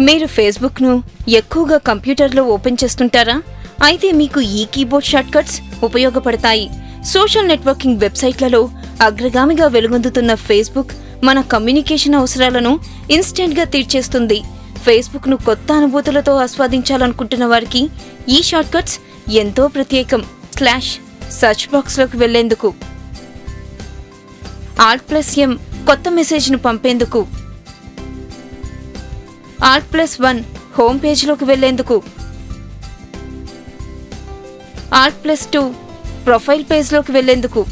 మీరు ఫేస్బుక్ను ఎక్కువగా కంప్యూటర్లో ఓపెన్ చేస్తుంటారా అయితే మీకు ఈ కీబోర్డ్ షార్ట్కట్స్ ఉపయోగపడతాయి సోషల్ నెట్వర్కింగ్ వెబ్సైట్లలో అగ్రగామిగా వెలుగొందుతున్న ఫేస్బుక్ మన కమ్యూనికేషన్ అవసరాలను ఇన్స్టెంట్గా తీర్చేస్తుంది ఫేస్బుక్ను కొత్త అనుభూతులతో ఆస్వాదించాలనుకుంటున్న వారికి ఈ షార్ట్కట్స్ ఎంతో ప్రత్యేకం స్లాష్ సర్చ్ బాక్స్లోకి వెళ్లేందుకు ఆల్ట్ ప్లస్ ఎం కొత్త మెసేజ్ను పంపేందుకు ఆల్ట్ ప్లస్ వన్ హోమ్ పేజ్లోకి వెళ్లేందుకు ఆల్ట్ ప్లస్ టూ ప్రొఫైల్ పేజ్లోకి వెళ్లేందుకు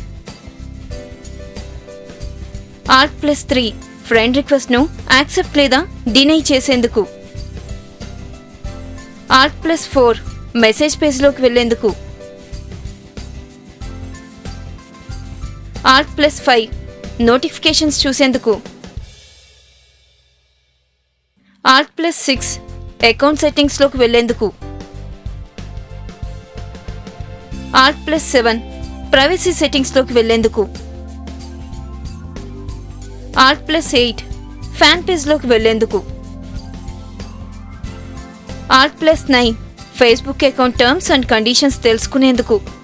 ఆల్ట్ ప్లస్ త్రీ ఫ్రెండ్ రిక్వెస్ట్ను యాక్సెప్ట్ లేదా డినై చేసేందుకు ఆల్ట్ ప్లస్ ఫోర్ మెసేజ్ పేజ్లోకి వెళ్లేందుకు ఆల్ట్ ప్లస్ ఫైవ్ నోటిఫికేషన్స్ చూసేందుకు ఆల్ట్ ప్లస్ సిక్స్ అకౌంట్ సెట్టింగ్స్లోకి వెళ్లేందుకు ఆల్ట్ ప్లస్ సెవెన్ ప్రైవసీ సెట్టింగ్స్లోకి వెళ్లేందుకు ఆల్ట్ ప్లస్ ఎయిట్ ఫ్యాన్ పేజ్లోకి వెళ్లేందుకు alt plus nine Facebook account terms and conditions తెలుసుకునేందుకు